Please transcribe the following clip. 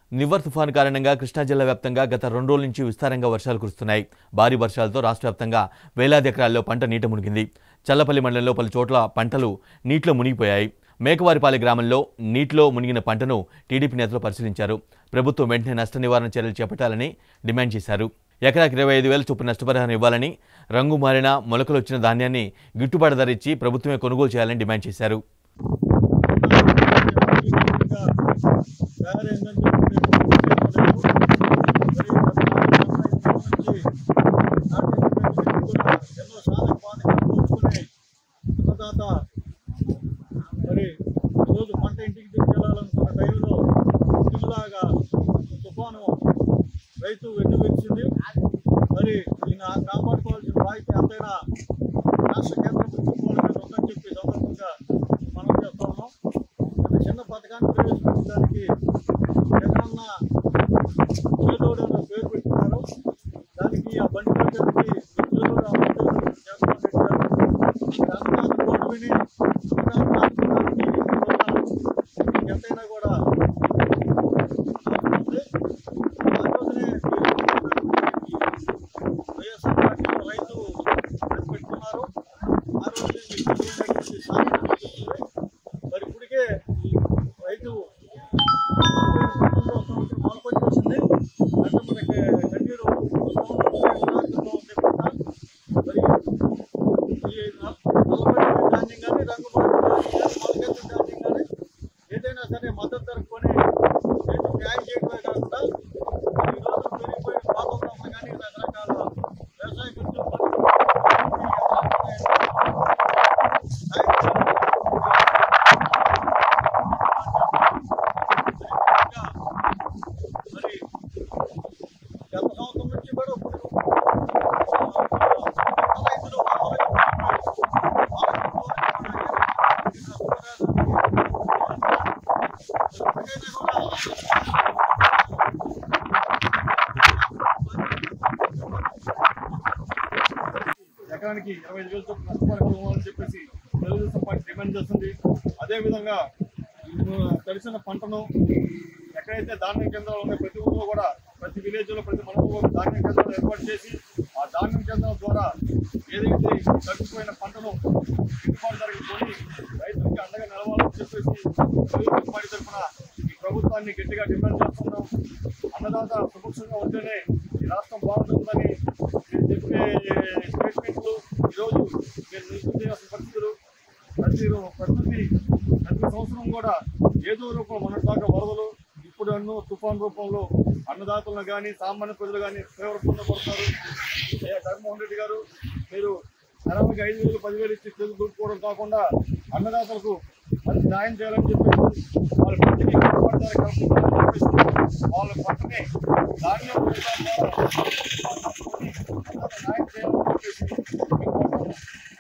నివర్ తుఫాను కారణంగా కృష్ణా జిల్లా వ్యాప్తంగా గత రెండు రోజుల నుంచి విస్తారంగా వర్షాలు కురుస్తున్నాయి భారీ వర్షాలతో రాష్ట్ర వ్యాప్తంగా వేలాది ఎకరాల్లో పంట నీట మునిగింది చల్లపల్లి మండలంలో పలు చోట్ల పంటలు నీటిలో మునిగిపోయాయి మేకవారిపాలె గ్రామంలో నీటిలో మునిగిన పంటను టీడీపీ నేతలు పరిశీలించారు ప్రభుత్వం వెంటనే నష్ట నివారణ చర్యలు చేపట్టాలని డిమాండ్ చేశారు ఎకరాకి ఇరవై ఐదు వేల చొప్పున నష్టపరిహారం ఇవ్వాలని రంగు మారిన మొలకలు వచ్చిన ధాన్యాన్ని గిట్టుబాటు ధర ఇచ్చి ప్రభుత్వమే కొనుగోలు చేయాలని డిమాండ్ చేశారు తయారైందని చెప్పి ఎన్నో సాధక బాధకాలు కోరుకుని అన్నదాత మరి ఈరోజు పంట ఇంటికి తీసుకెళ్లాలనుకున్న టైంలో ఇలాగా తుఫాను రైతు వెన్నువిరిచింది మరి ఈయన కాపాడుకోవాల్సిన బాధ్యత ఎంతైనా రాష్ట్ర కేంద్ర ప్రభుత్వాల మీద ఉందని చెప్పి సందర్భంగా మనం చేస్తా ఉన్నాం ఒక చిన్న పథకాన్ని ప్రవేశపెట్టడానికి జగనన్న చేదోడు అనే పేరు పెట్టుకున్నారు దానికి ఆ బండి పెట్టడానికి చేదోడు అమలు జగన్మోహన్ రెడ్డి గారు దాని కోటు విని పథకాలు రాష్ట్రానికి ఇవ్వాలని ఎంతైనా కూడా ఉంది. ఆ రోజునే వైఎస్ఆర్ పార్టీ రైతు పెట్టుకున్నారు ఆ రోజు మీకు సాయం జరుగుతుంది. మరి ఇప్పటికే ఈ రైతు మొలకొచ్చేసింది అంటే మనకి కన్నీరు వస్తూ ఉంది పంట. మరి ఈ నల్లబడి ధాన్యం కానీ రంగుబడి మొలకెత్తిన ధాన్యం కానీ ఏదైనా సరే మద్దతు ధరకు కొని రైతు న్యాయం చేయడమే కాకుండా ఈ రోజు పెరిగిపోయిన వాతావరణంలో కానీ రకరకాల వ్యవసాయ ఖర్చులు మరి గత సంవత్సరం నుంచి కూడా ఇప్పుడు రైతులు ఎకరానికి ఇరవై ఐదు వేల చొప్పున నష్టపరిహారం ఇవ్వాలని చెప్పేసి తెలుగుదేశం పార్టీ డిమాండ్ చేస్తుంది అదేవిధంగా ఇప్పుడు తడిసిన పంటను ఎక్కడైతే ధాన్యం కేంద్రాలు ఉన్నాయో ప్రతి ఊళ్ళో కూడా ప్రతి విలేజ్ లో ప్రతి మండలంలో ధాన్యం కేంద్రాలు ఏర్పాటు చేసి ఆ ధాన్యం కేంద్రాల ద్వారా ఏదైతే తగ్గిపోయిన పంటను గిట్టుబాటు ధరకి కొని రైతులకి అండగా నిలవాలని చెప్పేసి తెలుగుదేశం పార్టీ తరఫున ఈ ప్రభుత్వాన్ని గట్టిగా డిమాండ్ చేస్తున్నాం అన్నదాత సుభిక్షంగా ఉంటేనే ఈ రాష్ట్రం బాగుంటుందని మీరు చెప్పే స్టేట్మెంట్లు ఈరోజు మీరు నిలుపు చేయాల్సిన పరిస్థితులు ప్రతి రో- ప్రకృతి ప్రతి సంవత్సరం కూడా ఏదో రూపంలో మన దాకా వరదలు ఇప్పుడు అన్నో తుఫాన్ రూపంలో అన్నదాతలను కానీ సామాన్య ప్రజలు కానీ తీవ్ర పొందబడతారు ఏ జగన్మోహన్ రెడ్డి గారు మీరు నెలకి ఐదు వేలు పదివేలు ఇచ్చి తెలుగు దూపుకోవడం కాకుండా అన్నదాతలకు మంచి న్యాయం చేయాలని చెప్పేసి వాళ్ళ పంటకి గిట్టుబాటు ధర కల్పించాలని చెప్పేసి వాళ్ళ పంటని ధాన్యం న్యాయం చేయాలని చెప్పేసి మేము కోరుతున్నాం.